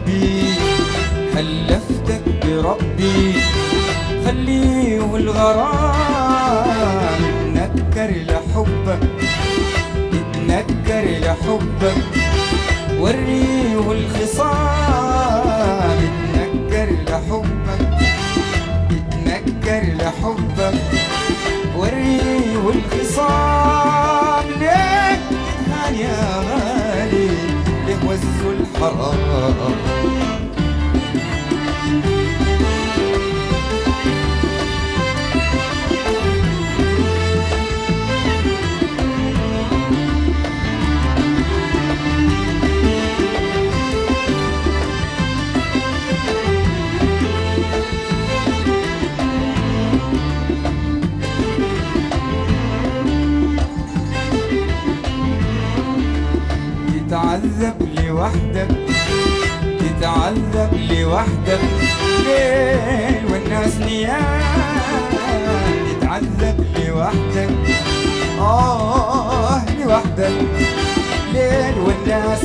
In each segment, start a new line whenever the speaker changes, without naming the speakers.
قلبي حلفتك بربي خليه الغرام يتنكر لحبك يتنكر لحبك وريه الخصام يتنكر لحبك يتنكر لحبك وريه الخصام ليك تتهان يا غالي ليه وزوا الحرام تتعذب لوحدك تتعذب لوحدك ليل والناس نيام تتعذب لوحدك آه لوحدك ليل والناس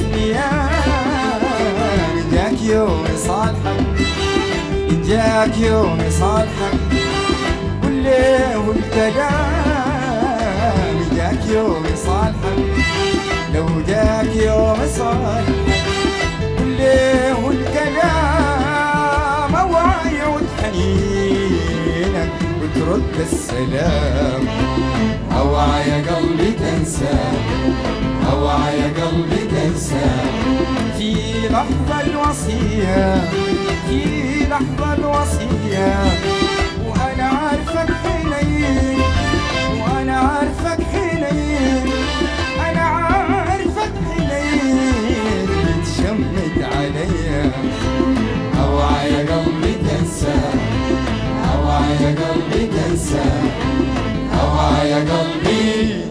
نيام جاك يوم صالحك جاك يوم صالحك والليل والكلام جاك يوم صالحك لو جاك يوم صالح والليل والكلام وعيود حنينك وترد السلام
اوعى يا قلبي تنسى اوعى يا قلبي تنسى
في لحظة الوصية في لحظة الوصية وأنا عارفك حنين وأنا عارفك حنين أنا عارفك حنين بتشمت عليا
اوعى يا قلبي تنسى اوعى يا قلبي تنسى اوعى يا قلبي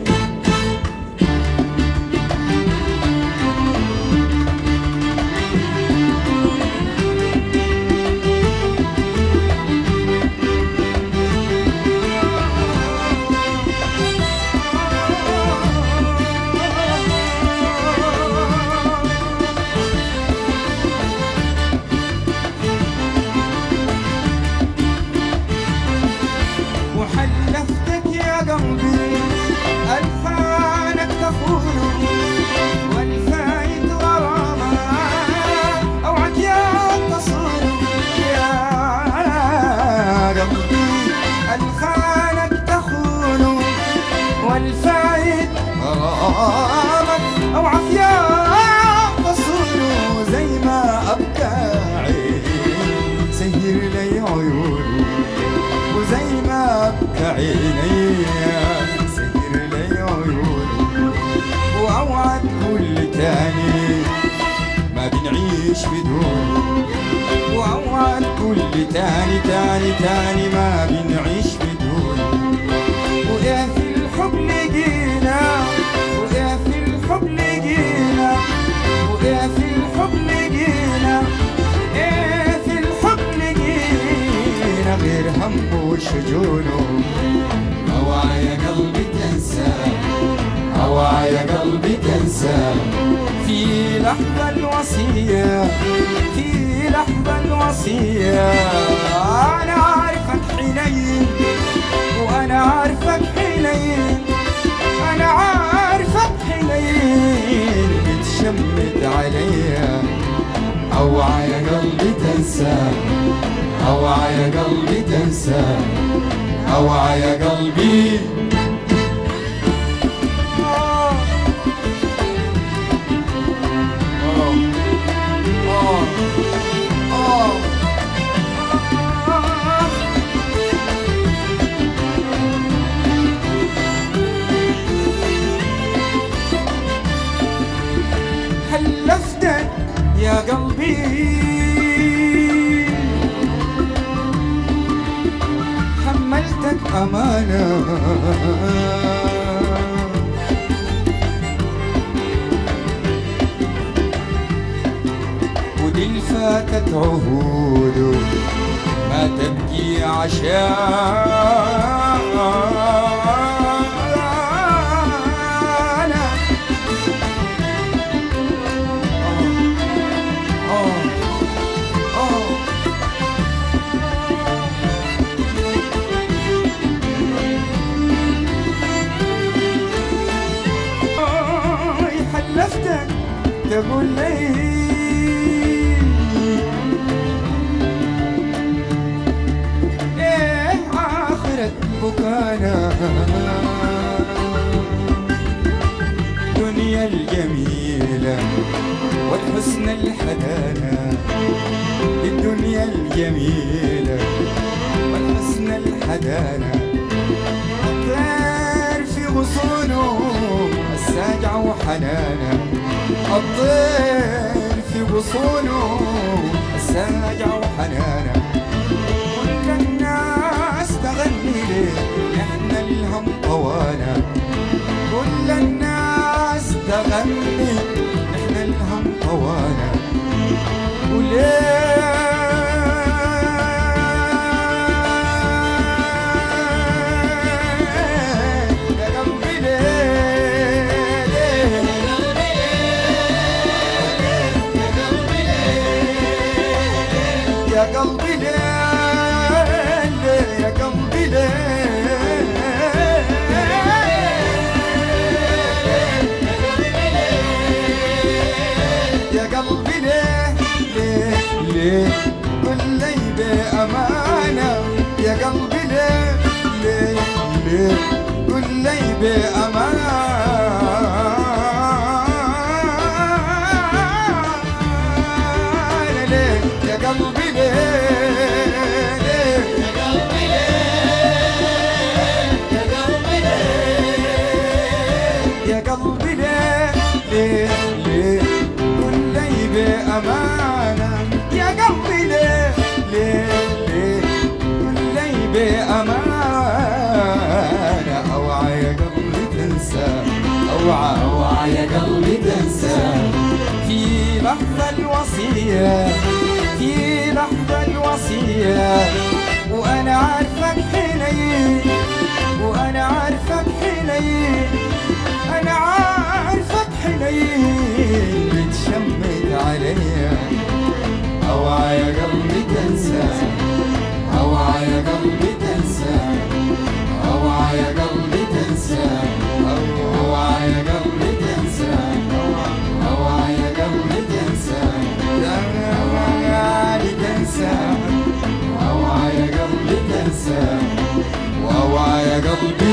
وحلفتك يا قلبي ألحانك تخون والفايت غرامة أوعك يا تصون يا قلبي ألحانك تخون والفايت غرامك أوعك يا تصون زي ما أبكى عين سهر لي عيوني وزي ما ابكى عيني سهر لي عيوني واوعد كل تاني ما بنعيش بدون واوعد كل تاني تاني تاني ما بنعيش بدون وايه في الحب لقينا وايه في الحب لقينا وايه في الحب لقينا ايه في الحب لقينا غير هم وشجونه
اوعى يا قلبي تنسى اوعى يا قلبي تنسى
في لحظة الوصية في لحظة الوصية أنا عارفك حنين وأنا عارفك حنين أنا عارفك حنين بتشمت عليا
اوعى يا قلبي تنسى اوعى يا قلبي تنسى اوعى يا قلبي
آه. آه. آه. آه. حلفتك يا قلبي حملتك أمانة ودي الفاتت عهود ما تبكي عشانا الجميلة والحسن الحدانة الطير في غصونه الساجع وحنانة الطير في غصونه الساجع وحنانة كل الناس تغني ليه احنا الهم طوانا كل الناس تغني احنا الهم طوانا وليه يا قلبي ليه ليه يا قلبي ليه ليه يا قلبي ليه يا قلبي ليه ليه ليه قل لي بأمانة يا قلبي ليه ليه ليه قل لي بأمانة ليه يا قلبي ليه ليه يا قلبي ليه ليه ليه قل لي بأمانة يا قلبي ليه ليه ليه قل لي بأمانة أوعى يا قلبي تنسى أوعى
اوعى يا قلبي تنسى
في لحظة الوصية في لحظة الوصية وأنا عارفك حنين وأنا عارفك حنين أنا عارفك حنين بتشمت عليا
اوعى يا قلبي تنسى اوعى يا قلبي تنسى اوعى يا قلبي تنسى اوعى يا قلبي تنسى اوعى يا قلبي تنسى
يعني تنسى
اوعى يا قلبي تنسى
واوعى يا قلبي